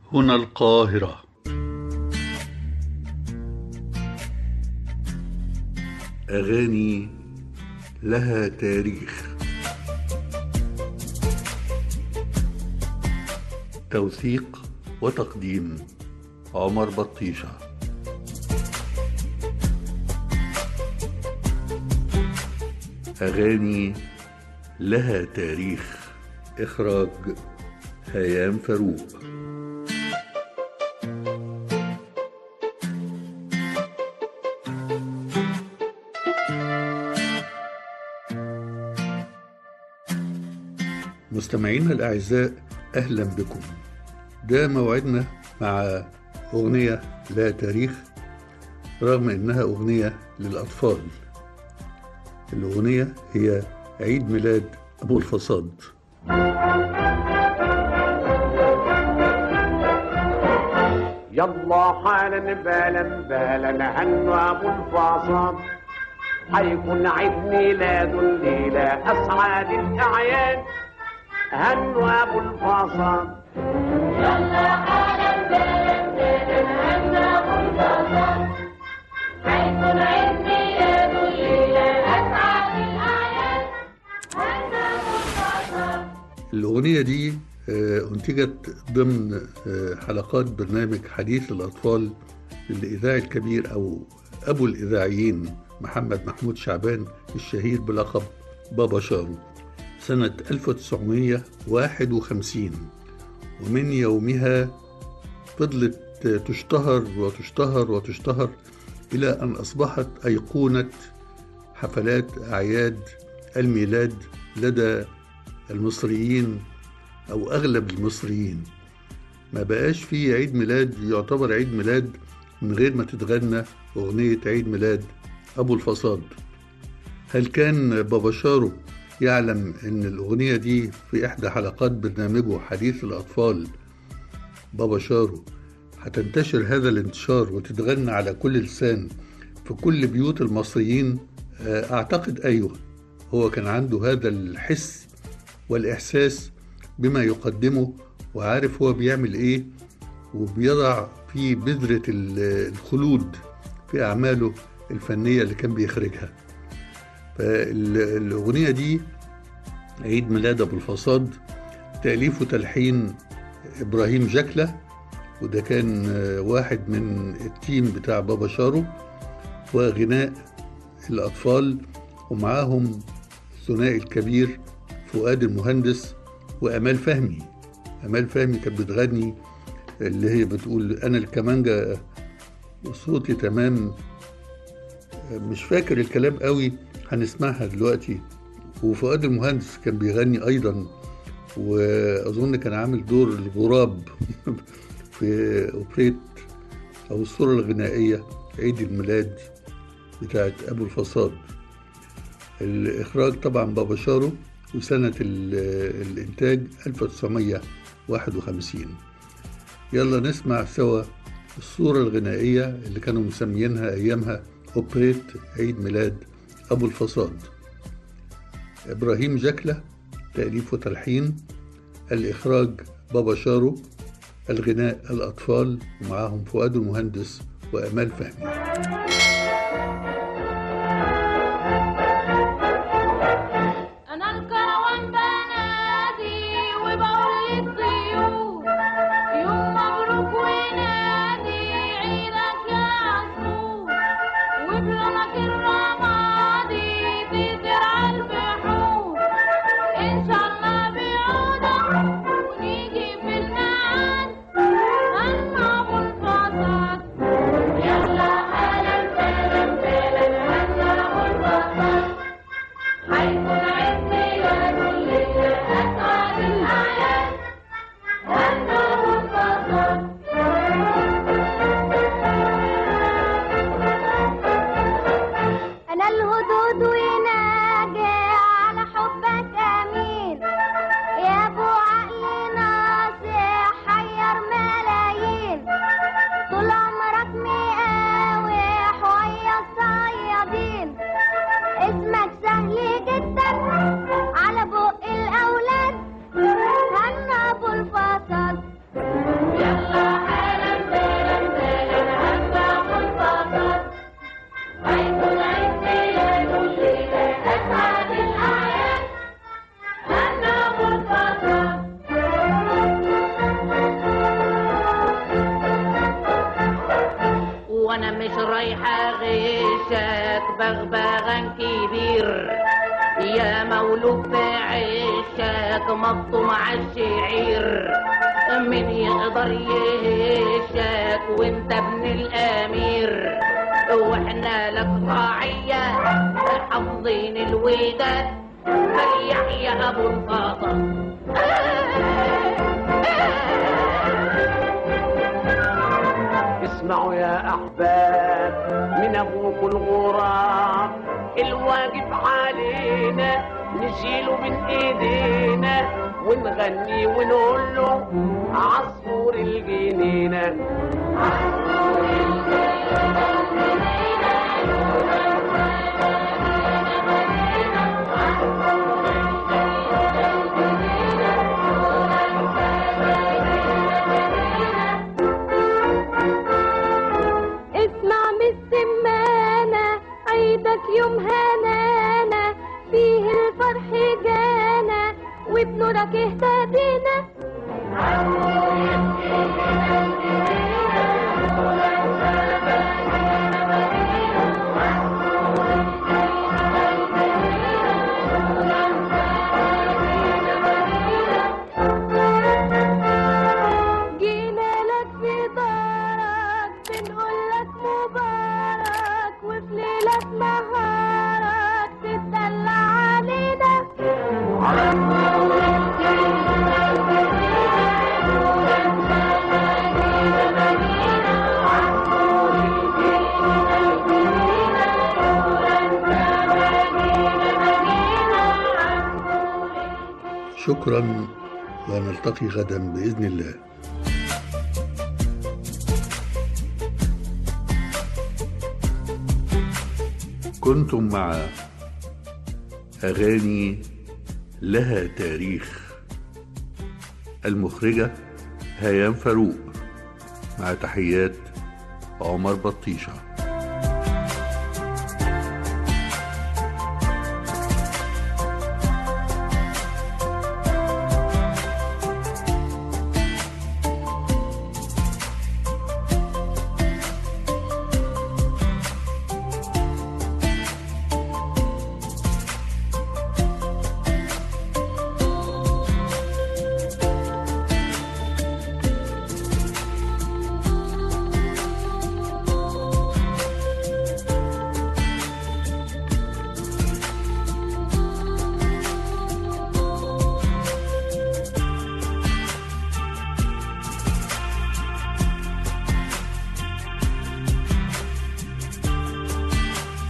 هنا القاهرة أغاني لها تاريخ توثيق وتقديم عمر بطيشة أغاني لها تاريخ إخراج هيام فاروق مستمعينا الأعزاء أهلا بكم ده موعدنا مع أغنية لها تاريخ رغم إنها أغنية للأطفال الأغنية هي عيد ميلاد أبو الفصاد يلا حالا بالا بالا هنوا ابو الفاصل حيكون عيد ميلاد الليلة أسعد الأعياد هنوا أبو الفاصل يلا حالا بالا بالا هنا ابو الفصل حيكون عيد ميلاد الليلة أسعد الأعياد هنا ابو الفصل الأغنية دي آه، أنتجت ضمن آه، حلقات برنامج حديث الأطفال للإذاعي الكبير أو أبو الإذاعيين محمد محمود شعبان الشهير بلقب بابا شارو سنة 1951 ومن يومها فضلت تشتهر وتشتهر وتشتهر إلى أن أصبحت أيقونة حفلات أعياد الميلاد لدى المصريين أو أغلب المصريين ما بقاش في عيد ميلاد يعتبر عيد ميلاد من غير ما تتغنى أغنية عيد ميلاد أبو الفصاد هل كان بابا شارو يعلم أن الأغنية دي في إحدى حلقات برنامجه حديث الأطفال بابا شارو هتنتشر هذا الانتشار وتتغنى على كل لسان في كل بيوت المصريين آه، أعتقد أيوه هو كان عنده هذا الحس والإحساس بما يقدمه وعارف هو بيعمل إيه وبيضع في بذرة ال- الخلود في أعماله الفنية اللي كان بيخرجها فالأغنية دي عيد ميلاد أبو الفصاد تأليف وتلحين إبراهيم جكلة وده كان آه، واحد من التيم بتاع بابا شارو وغناء الأطفال ومعاهم الثنائي الكبير فؤاد المهندس وأمال فهمي أمال فهمي كانت بتغني اللي هي بتقول أنا الكمانجة صوتي تمام مش فاكر الكلام قوي هنسمعها دلوقتي وفؤاد المهندس كان بيغني أيضا وأظن كان عامل دور الغراب في أوبريت أو الصورة الغنائية عيد الميلاد بتاعت أبو الفصاد الإخراج طبعا بابا شارو وسنة ال- الإنتاج 1951 يلا نسمع سوا الصورة الغنائية اللي كانوا مسميينها أيامها أوبريت عيد ميلاد أبو الفصاد إبراهيم جكلة تأليف وتلحين الإخراج بابا شارو الغناء الأطفال ومعاهم فؤاد المهندس وأمال فهمي أنا الكروان بنادي وبقول للضيوف يوم مبروك ونادي عيدك يا عصفور وبلونك الرمادي تزرع البحور إن شاء الله بعودك ونيجي في الميعاد هنو أبو الفصاد يلا حلا رايحة غشك بغبغان كبير يا مولود في عشك مبطوم عالشعير من يقدر يهشك وانت ابن الامير واحنا لك راعية حافظين الوداد فليحيى ابو الفاضل اسمعوا يا احباب من ابوكم الغراب الواجب علينا نشيله من ايدينا ونغني ونقول له عصفور الجنينه اسمع من السمانة عيدك يوم هنانا فيه الفرح جانا وبنورك اهتدينا جينا لك في دارك بنقول لك مبارك وفي ليلة نهارك تتدلع علينا شكرا ونلتقي غدا باذن الله كنتم مع اغاني لها تاريخ المخرجه هيام فاروق مع تحيات عمر بطيشه